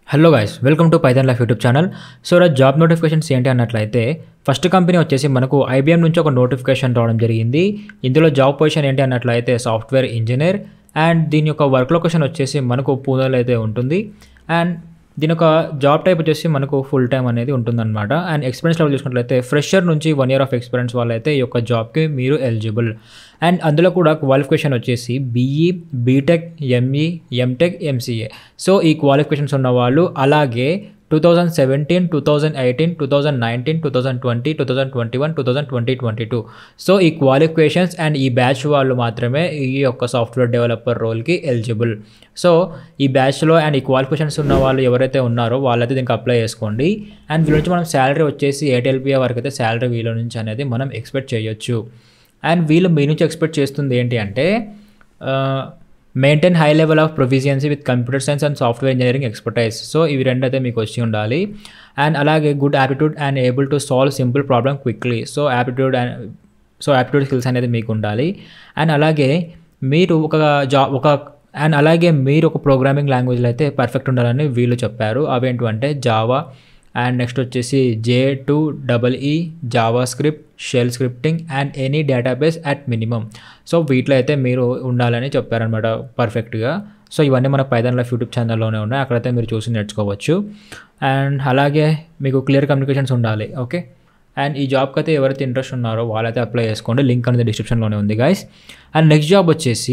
hello guys welcome to Python life YouTube channel so రా job notifications ఏంటి అన్నట్లయితే first company వచ్చేసి మనకు ఐబీఎం నుంచి ఒక నోటిఫికేషన్ రావడం జరిగింది ఇందులో జాబ్ పొజిషన్ ఏంటి అన్నట్లయితే సాఫ్ట్వేర్ ఇంజనీర్ అండ్ దీని యొక్క వర్క్ లొకేషన్ వచ్చేసి మనకు పూణేలో అయితే ఉంటుంది అండ్ దీని యొక్క జాబ్ టైప్ వచ్చేసి మనకు ఫుల్ టైం అనేది ఉంటుందన్నమాట అండ్ ఎక్స్పీరియన్స్ లెవెల్ చూసుకున్నట్లయితే ఫ్రెషర్ నుంచి వన్ ఇయర్ ఆఫ్ ఎక్స్పీరియన్స్ వాళ్ళైతే ఈ యొక్క జాబ్కి మీరు ఎలిజిబుల్ అండ్ అందులో కూడా క్వాలిఫికేషన్ వచ్చేసి BE BTech ME MTech MCA so ఈ క్వాలిఫికేషన్స్ ఉన్న వాళ్ళు అలాగే two thousand seventeen two thousand eighteen two thousand nineteen two thousand twenty two thousand twenty one two thousand twenty twenty two so ఈ qualifications and ఈ batch వాళ్ళు మాత్రమే ఈ యొక్క సాఫ్ట్వేర్ డెవలపర్ రోల్కి ఎలిజిబుల్ సో ఈ బ్యాచ్లో అండ్ ఈ క్వాలిఫికేషన్స్ ఉన్న వాళ్ళు ఎవరైతే ఉన్నారో వాళ్ళైతే దీనికి అప్లై చేసుకోండి అండ్ వీళ్ళ నుంచి మనం శాలరీ వచ్చేసి ఎయిర్టెల్పిఏ వరకు అయితే శాలరీ వీళ్ళ నుంచి అనేది మనం ఎక్స్పెక్ట్ చేయొచ్చు అండ్ వీళ్ళు మీ నుంచి ఎక్స్పెక్ట్ చేస్తుంది ఏంటి అంటే maintain high level of proficiency with computer science and software engineering expertise so ఇవి రెండు అయితే మీకు వచ్చి ఉండాలి అండ్ అలాగే good aptitude and able to solve simple problem quickly so aptitude and so aptitude skills అనేది మీకు ఉండాలి అండ్ అలాగే మీరు ఒక జాబ్ ఒక అండ్ అలాగే మీరు ఒక ప్రోగ్రామింగ్ లాంగ్వేజ్లో అయితే పర్ఫెక్ట్ ఉండాలని వీళ్ళు చెప్పారు అవేంటంటే జావా అండ్ నెక్స్ట్ వచ్చేసి J two double E JavaScript shell scripting and any database at minimum so వీటిలో అయితే మీరు ఉండాలని చెప్పారనమాట పర్ఫెక్ట్గా సో ఇవన్నీ మన పైదాన్ లైఫ్ యూట్యూబ్ ఛానల్లోనే ఉన్నాయి అక్కడైతే మీరు చూసి నేర్చుకోవచ్చు అండ్ అలాగే మీకు క్లియర్ కమ్యూనికేషన్స్ ఉండాలి ఓకే అండ్ ఈ జాబ్కి అయితే ఎవరైతే ఇంట్రెస్ట్ ఉన్నారో వాళ్ళైతే అప్లై చేసుకోండి లింక్ అనేది డిస్క్రిప్షన్లోనే ఉంది గాయస్ అండ్ నెక్స్ట్ జాబ్ వచ్చేసి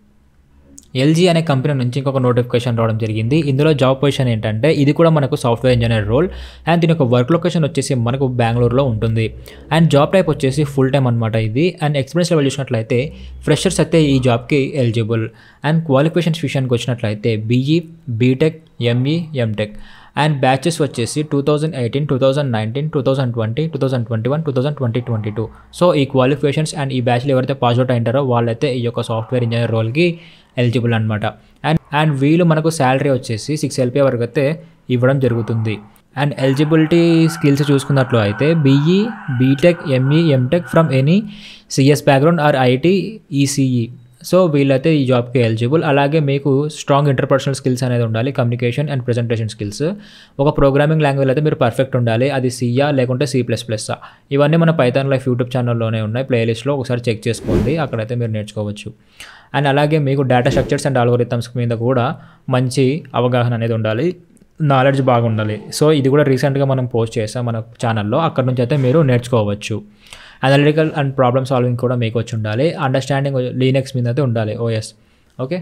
ఎల్జీ అనే కంపెనీ నుంచి ఇంకొక నోటిఫికేషన్ రావడం జరిగింది ఇందులో జాబ్ పొజిషన్ ఏంటంటే ఇది కూడా మనకు సాఫ్ట్వేర్ ఇంజనీర్ రోల్ అండ్ దీని యొక్క వర్క్ లొకేషన్ వచ్చేసి మనకు బెంగళూరులో ఉంటుంది అండ్ జాబ్ టైప్ వచ్చేసి ఫుల్ టైం అనమాట ఇది అండ్ ఎక్స్పీరియన్స్ లెవెల్ చూసినట్లయితే ఫ్రెషర్స్ అయితే ఈ జాబ్కి ఎలిజిబుల్ అండ్ క్వాలిఫికేషన్స్ విషయానికి వచ్చినట్లయితే BE BTech ME MTech and batches వచ్చేసి two thousand eighteen two thousand nineteen two thousand twenty two thousand twenty one two thousand twenty twenty two so ఈ qualifications and ఈ బ్యాచ్లో ఎవరైతే పాస్ అవుట్ అయింటారో వాళ్ళైతే ఈ యొక్క సాఫ్ట్వేర్ ఇంజనీర్ రోల్కి ఎలిజిబుల్ అనమాట అండ్ అండ్ వీళ్ళు మనకు శాలరీ వచ్చేసి సిక్స్ ఎల్పీ వరకు అయితే ఇవ్వడం జరుగుతుంది అండ్ ఎలిజిబిలిటీ స్కిల్స్ చూసుకున్నట్లు అయితే BE BTech ME MTech from any CS background or IT ECE so వీళ్ళైతే ఈ జాబ్కి ఎలిజిబుల్ అలాగే మీకు స్ట్రాంగ్ ఇంటర్పర్సనల్ స్కిల్స్ అనేది ఉండాలి కమ్యూనికేషన్ అండ్ ప్రజెంటేషన్ స్కిల్స్ ఒక ప్రోగ్రామింగ్ లాంగ్వేజ్ అయితే మీరు పర్ఫెక్ట్ ఉండాలి అది సియా లేకుంటే సి ప్లస్ ప్లస్ ఇవన్నీ మన పైథాన్ లైఫ్ యూట్యూబ్ ఛానల్లోనే ఉన్నాయి ప్లేలిస్ట్లో ఒకసారి చెక్ చేసుకోండి అక్కడైతే మీరు నేర్చుకోవచ్చు అండ్ అలాగే మీకు డేటా స్ట్రక్చర్స్ అండ్ ఆల్గోరిథమ్స్ మీద కూడా మంచి అవగాహన అనేది ఉండాలి నాలెడ్జ్ బాగుండాలి సో ఇది కూడా రీసెంట్గా మనం పోస్ట్ చేసాం మన ఛానల్లో అక్కడ నుంచి అయితే మీరు నేర్చుకోవచ్చు అనలిటికల్ అండ్ ప్రాబ్లమ్ సాల్వింగ్ కూడా మీకు వచ్చి ఉండాలి అండర్స్టాండింగ్ లీనెక్స్ మీద అయితే ఉండాలి ఓఎస్ ఓకే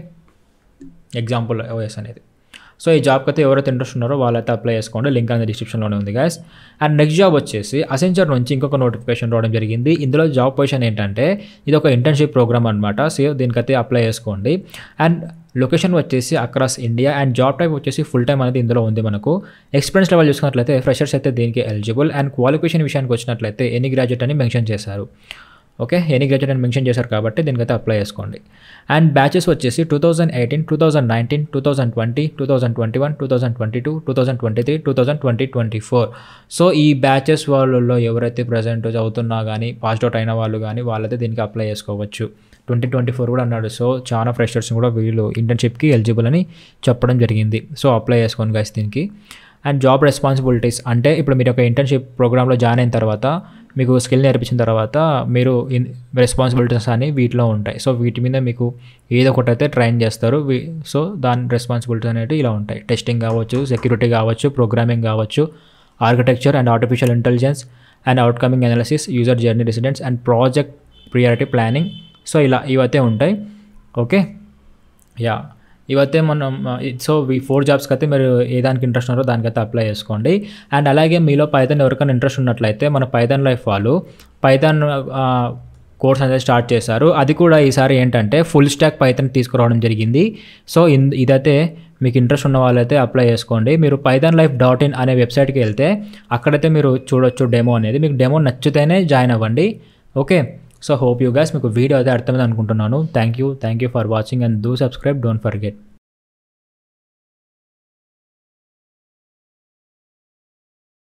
ఎగ్జాంపుల్ ఓఎస్ అనేది సో ఈ జాబ్కి అయితే ఎవరైతే ఇంట్రెస్ట్ ఉన్నారో వాళ్ళైతే అప్లై చేసుకోండి లింక్ అనేది డిస్క్రిప్షన్లోనే ఉంది గాయస్ అండ్ నెక్స్ట్ జాబ్ వచ్చేసి అసెంచర్ నుంచి ఇంకొక నోటిఫికేషన్ రావడం జరిగింది ఇందులో జాబ్ పొజిషన్ ఏంటంటే ఇది ఒక ఇంటర్న్షిప్ ప్రోగ్రామ్ అనమాట సో దీనికైతే అప్లై చేసుకోండి అండ్ లొకేషన్ వచ్చేసి across India and job type వచ్చేసి ఫుల్ టైం అనేది ఇందులో ఉంది మనకు ఎక్స్పీరియన్స్ లెవెల్ చూసుకున్నట్లయితే ఫ్రెషర్స్ అయితే దీనికి ఎలిజిబుల్ అండ్ క్వాలిఫికేషన్ విషయానికి వచ్చినట్లయితే ఎనీ గ్రాడ్యుయేట్ అని మెన్షన్ చేశారు ఓకే ఎనీ గ్రాడ్యుయేట్ అని మెన్షన్ చేశారు కాబట్టి దీనికైతే అప్లై చేసుకోండి అండ్ బ్యాచెస్ వచ్చేసి two thousand eighteen two thousand nineteen two thousand twenty two thousand twenty one two thousand twenty two two thousand twenty three two thousand twenty twenty four so ఈ బ్యాచెస్ వాళ్ళలో ఎవరైతే present చదువుతున్నా కానీ passed out అయిన వాళ్ళు కానీ వాళ్ళైతే దీనికి అప్లై చేసుకోవచ్చు ట్వంటీ ట్వంటీ ఫోర్ కూడా అన్నాడు సో చాలా ఫ్రెషర్స్ కూడా వీళ్ళు ఇంటర్న్షిప్కి ఎలిజిబుల్ అని చెప్పడం జరిగింది సో అప్లై చేసుకోండి గైస్ దీనికి అండ్ జాబ్ రెస్పాన్సిబిలిటీస్ అంటే ఇప్పుడు మీరు ఒక ఇంటర్న్షిప్ ప్రోగ్రాంలో జాయిన్ అయిన తర్వాత మీకు స్కిల్ నేర్పించిన తర్వాత మీరు రెస్పాన్సిబిలిటీస్ అని వీటిలో ఉంటాయి సో వీటి మీద మీకు ఏదో ఒకటి అయితే ట్రైన్ చేస్తారు సో దాని రెస్పాన్సిబిలిటీస్ అనేవి ఇలా ఉంటాయి టెస్టింగ్ కావచ్చు సెక్యూరిటీ కావచ్చు ప్రోగ్రామింగ్ కావచ్చు architecture and artificial intelligence and outcoming analysis user journey residents and project priority planning so ఇలా ఇవైతే ఉంటాయి ఓకే యా ఇవైతే మనం సో ఈ ఫోర్ జాబ్స్కి అయితే మీరు ఏ దానికి ఇంట్రెస్ట్ ఉన్నారో దానికైతే అప్లై చేసుకోండి అండ్ అలాగే మీలో పైథాన్ ఎవరికైనా ఇంట్రెస్ట్ ఉన్నట్లయితే మన పైథాన్ లైఫ్ వాళ్ళు పైథాన్ కోర్స్ అనేది స్టార్ట్ చేశారు అది కూడా ఈసారి ఏంటంటే ఫుల్ స్టాక్ పైథాన్ తీసుకురావడం జరిగింది సో ఇదైతే మీకు ఇంట్రెస్ట్ ఉన్న వాళ్ళైతే అప్లై చేసుకోండి మీరు పైథాన్ లైఫ్ డాట్ ఇన్ అనే వెబ్సైట్కి వెళ్తే అక్కడైతే మీరు చూడొచ్చు డెమో అనేది మీకు డెమో నచ్చితేనే జాయిన్ అవ్వండి okay so hope you guys మీకు వీడియో అయితే అర్థమైంది అనుకుంటున్నాను thank you thank you for watching and do subscribe don't forget